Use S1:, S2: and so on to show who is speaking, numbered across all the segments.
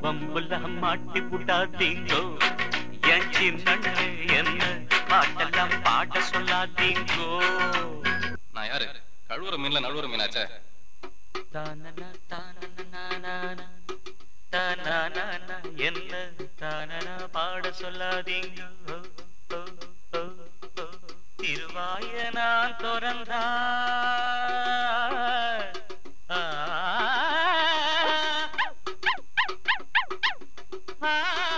S1: வம்புல மாட்டி புட்டாதீங்கோ என் சின்ன என்ன பாட்டெல்லாம் பாட சொல்லாதீங்கோ
S2: நான் யாரு கழுவுற மீன்ல நழுவுற மீனாச்சே
S1: தானனா தானனா தானனா என்ன தானனா பாட சொல்லாதீங்க திருவாய நான் திறந்தா ஆ, ஆ,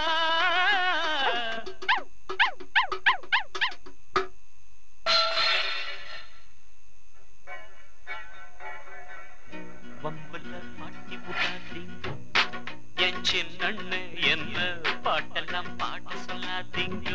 S1: வம்புல மாட்டி புட்டாதீங்க என் சின்ன என்ன பாட்டெல்லாம் பாட சொல்லாதீங்க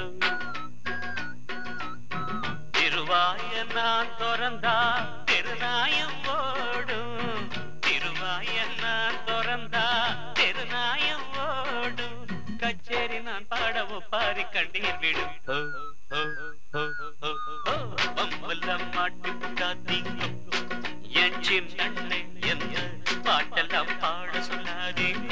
S1: திருவாய நான் திறந்தா திருநாயம் ஓடும் திருவாய நான் திறந்தா திருநாயம் ஓடும் கச்சேரி நான் பாட ஒப்பாரி கண்டீர் விடும் ஓ, ஓ, ஓ, ஓ, ஓ. வம்புல மாட்டி புட்டாதீங்க என் சின்ன என்ன பாட்டெல்லாம் பாட சொல்லாதீங்க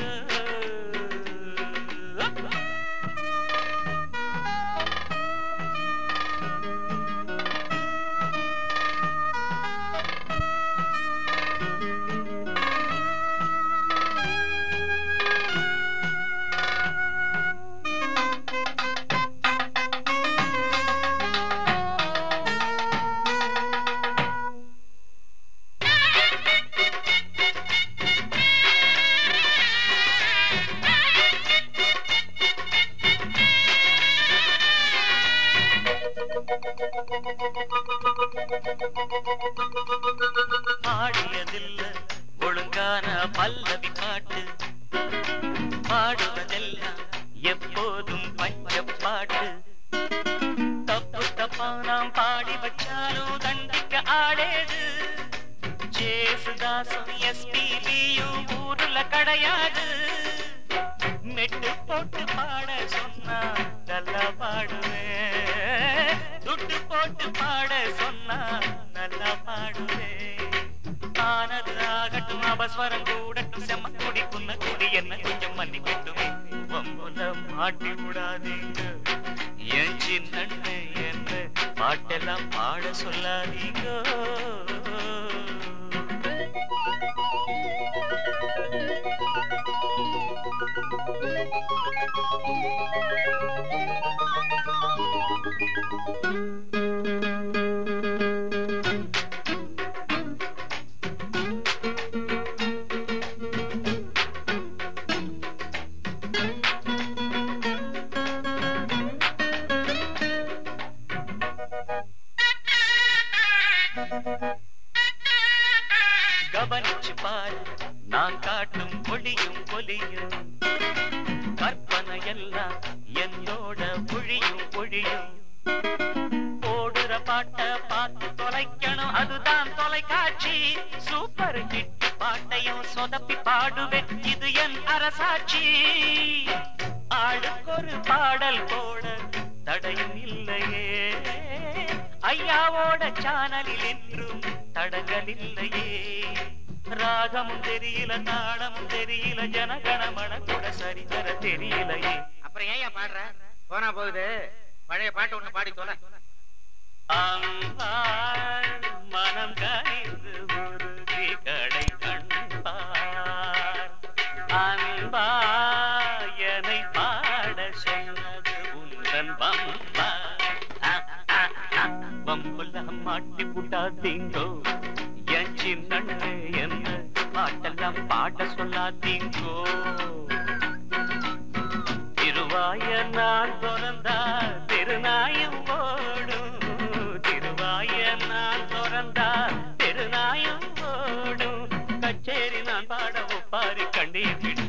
S1: பாடியதில்ல ஒழுங்கான பல்லவி பாட்டு பாடுவதெல்லாம் எப்போதும் பஞ்ச பாட்டு தப்பு தப்பா நாம் பாடி வச்சாலும் தண்டிக்க ஆடேது ஜேசுதாசும் எஸ்பிபியும் ஊருல கிடையாது மெட்டு போட்டு பாட சொன்னா நல்லா பாடுவேன் துட்டு போட்டு பாட சொன்னா நல்லா பாடுவேன் ஆனது ஆகட்டும் அபஸ்வரம் கூடட்டும் செம்ம குடி புன்ன குடி என்ன கொஞ்சம் மன்னிக்கட்டுமே வம்புல மாட்டி விடாதீங்க என் சின்ன என்ன பாட்டெல்லாம் பாட சொல்லாதீங்க கவனிச்சு பாரு நான் காட்டும் ஒளியும் ஒலியும் கற்பனை எல்லாம் என்னோட ஒழியும் ஒழியும் ஓடுற பாட்ட பார்த்து தொலைக்கணும் அதுதான் தொலைக்காட்சி சூப்பர் ஹிட் பாட்டையும் சொதப்பி பாடுவேன் இது என் அரசாட்சி ஆளுக்கொரு பாடல் போட தடையும் இல்லையே ஐயாவோட சானலில் என்றும் தடங்கள் இல்லையே ராகமும் தெரியல தாளமும் தெரியல ஜனகணமன கூட சரிதர தெரியலையே
S3: அப்புறம் ஏன் பாடுற போனா போகுது பழைய பாட்டு ஒண்ணு பாடி தொலை
S1: அம்பாள் மனம் கனிந்து உருகி கடை கண்பார் அன்பா என்னை பாட சொன்னது உந்தன் பம்பா பம்புல மாட்டி புட்டாதீங்கோ என் சின்ன என்ன பாட்டெல்லாம் பாட சொல்லாதீங்கோ திருவாய நான் திறந்தா திருநாயம் ஓடும் திருவாய நான் திறந்தா திருநாயம் ஓடும் கச்சேரி நான் பாட ஒப்பாரி கண்டீர்